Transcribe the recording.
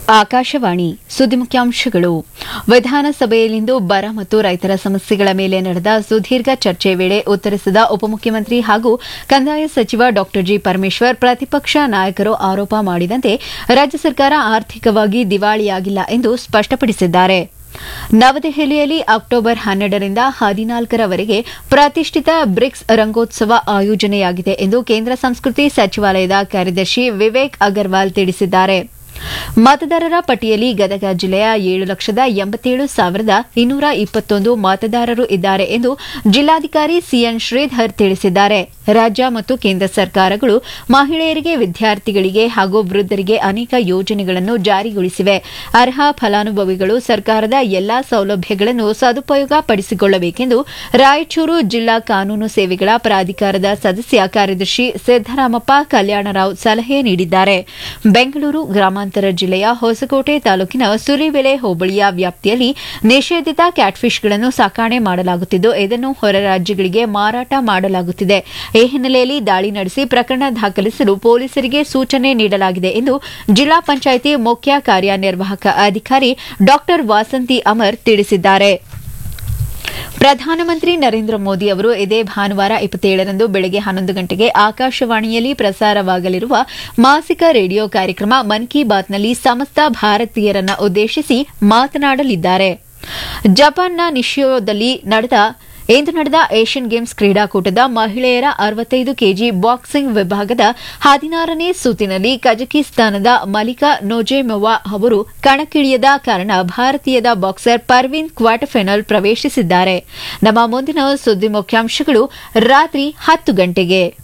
ಆಕಾಶವಾಣಿ ಸುದ್ದಿ ಮುಖ್ಯಾಂಶಗಳು ವಿಧಾನಸಭೆಯಲ್ಲಿಂದು ಬರ ಮತ್ತು ರೈತರ ಸಮಸ್ಯೆಗಳ ಮೇಲೆ ನಡೆದ ಸುದೀರ್ಘ ಚರ್ಚೆ ವೇಳೆ ಉತ್ತರಿಸಿದ ಉಪಮುಖ್ಯಮಂತ್ರಿ ಹಾಗೂ ಕಂದಾಯ ಸಚಿವ ಡಾ ಜಿ ಪರಮೇಶ್ವರ್ ಪ್ರತಿಪಕ್ಷ ನಾಯಕರು ಆರೋಪ ಮಾಡಿದಂತೆ ರಾಜ್ಯ ಸರ್ಕಾರ ಆರ್ಥಿಕವಾಗಿ ದಿವಾಳಿಯಾಗಿಲ್ಲ ಎಂದು ಸ್ಪಷ್ಟಪಡಿಸಿದ್ದಾರೆ ನವದೆಹಲಿಯಲ್ಲಿ ಅಕ್ಟೋಬರ್ ಹನ್ನೆರಡರಿಂದ ಹದಿನಾಲ್ಕರವರೆಗೆ ಪ್ರತಿಷ್ಠಿತ ಬ್ರಿಕ್ಸ್ ರಂಗೋತ್ಸವ ಆಯೋಜನೆಯಾಗಿದೆ ಎಂದು ಕೇಂದ್ರ ಸಂಸ್ಕೃತಿ ಸಚಿವಾಲಯದ ಕಾರ್ಯದರ್ಶಿ ವಿವೇಕ್ ಅಗರ್ವಾಲ್ ತಿಳಿಸಿದ್ದಾರೆ ಮತದಾರರ ಪಟ್ಟಿಯಲ್ಲಿ ಗದಗ ಜಿಲ್ಲೆಯ ಏಳು ಲಕ್ಷದ ಎಂಬತ್ತೇಳು ಸಾವಿರದ ಇನ್ನೂರ ಇಪ್ಪತ್ತೊಂದು ಮತದಾರರು ಇದ್ದಾರೆ ಎಂದು ಜಿಲ್ಲಾಧಿಕಾರಿ ಸಿಎನ್ ಶ್ರೀಧರ್ ತಿಳಿಸಿದ್ದಾರೆ ರಾಜ್ಯ ಮತ್ತು ಕೇಂದ್ರ ಸರ್ಕಾರಗಳು ಮಹಿಳೆಯರಿಗೆ ವಿದ್ಯಾರ್ಥಿಗಳಿಗೆ ಹಾಗೂ ವೃದ್ಧರಿಗೆ ಅನೇಕ ಯೋಜನೆಗಳನ್ನು ಜಾರಿಗೊಳಿಸಿವೆ ಅರ್ಹ ಫಲಾನುಭವಿಗಳು ಸರ್ಕಾರದ ಎಲ್ಲಾ ಸೌಲಭ್ಯಗಳನ್ನು ಸದುಪಯೋಗ ಪಡಿಸಿಕೊಳ್ಳಬೇಕೆಂದು ರಾಯಚೂರು ಜಿಲ್ಲಾ ಕಾನೂನು ಸೇವೆಗಳ ಪ್ರಾಧಿಕಾರದ ಸದಸ್ಯ ಕಾರ್ಯದರ್ಶಿ ಸಿದ್ದರಾಮಪ್ಪ ಕಲ್ಯಾಣರಾವ್ ಸಲಹೆ ನೀಡಿದ್ದಾರೆ ಬೆಂಗಳೂರು ಗ್ರಾಮಾಂತರ ಜಿಲ್ಲೆಯ ಹೊಸಕೋಟೆ ತಾಲೂಕಿನ ಸುರಿಬೆಲೆ ಹೋಬಳಿಯ ವ್ಯಾಪ್ತಿಯಲ್ಲಿ ನಿಷೇಧಿತ ಕ್ಯಾಟ್ಫಿಶ್ಗಳನ್ನು ಸಾಕಣೆ ಮಾಡಲಾಗುತ್ತಿದ್ದು ಇದನ್ನು ಹೊರ ರಾಜ್ಯಗಳಿಗೆ ಮಾರಾಟ ಮಾಡಲಾಗುತ್ತಿದೆ ಈ ಹಿನ್ನೆಲೆಯಲ್ಲಿ ದಾಳಿ ನಡೆಸಿ ಪ್ರಕರಣ ದಾಖಲಿಸಲು ಪೊಲೀಸರಿಗೆ ಸೂಚನೆ ನೀಡಲಾಗಿದೆ ಎಂದು ಜಿಲ್ಲಾ ಪಂಚಾಯಿತಿ ಮುಖ್ಯ ಕಾರ್ಯನಿರ್ವಾಹಕ ಅಧಿಕಾರಿ ಡಾ ವಾಸಂತಿ ಅಮರ್ ತಿಳಿಸಿದ್ದಾರೆ ಪ್ರಧಾನಮಂತ್ರಿ ನರೇಂದ್ರ ಮೋದಿ ಅವರು ಇದೇ ಭಾನುವಾರ ಇಪ್ಪತ್ತೇಳರಂದು ಬೆಳಗ್ಗೆ ಹನ್ನೊಂದು ಗಂಟೆಗೆ ಆಕಾಶವಾಣಿಯಲ್ಲಿ ಪ್ರಸಾರವಾಗಲಿರುವ ಮಾಸಿಕ ರೇಡಿಯೋ ಕಾರ್ಯಕ್ರಮ ಮನ್ ಕಿ ಬಾತ್ನಲ್ಲಿ ಸಮಸ್ತ ಭಾರತೀಯರನ್ನ ಉದ್ದೇಶಿಸಿ ಮಾತನಾಡಲಿದ್ದಾರೆ ಜಪಾನ್ನ ನಿಶಿಯೋದಲ್ಲಿ ನಡೆದ ಇಂದು ನಡೆದ ಏಷ್ಯನ್ ಗೇಮ್ಸ್ ಕ್ರೀಡಾಕೂಟದ ಮಹಿಳೆಯರ ಅರವತ್ತೈದು ಕೆಜಿ ಬಾಕ್ಸಿಂಗ್ ವಿಭಾಗದ ಹದಿನಾರನೇ ಸುತ್ತಿನಲ್ಲಿ ಕಜಕಿಸ್ತಾನದ ಮಲಿಕಾ ನೋಜೆಮೊವಾ ಅವರು ಕಣಕ್ಕಿಳಿಯದ ಕಾರಣ ಭಾರತೀಯದ ಬಾಕ್ಸರ್ ಪರ್ವೀನ್ ಕ್ವಾರ್ಟರ್ ಫೈನಲ್ ಪ್ರವೇಶಿಸಿದ್ದಾರೆ ನಮ್ಮ ಮುಂದಿನ ಸುದ್ದಿ ಮುಖ್ಯಾಂಶಗಳು ರಾತ್ರಿ ಹತ್ತು ಗಂಟೆಗೆ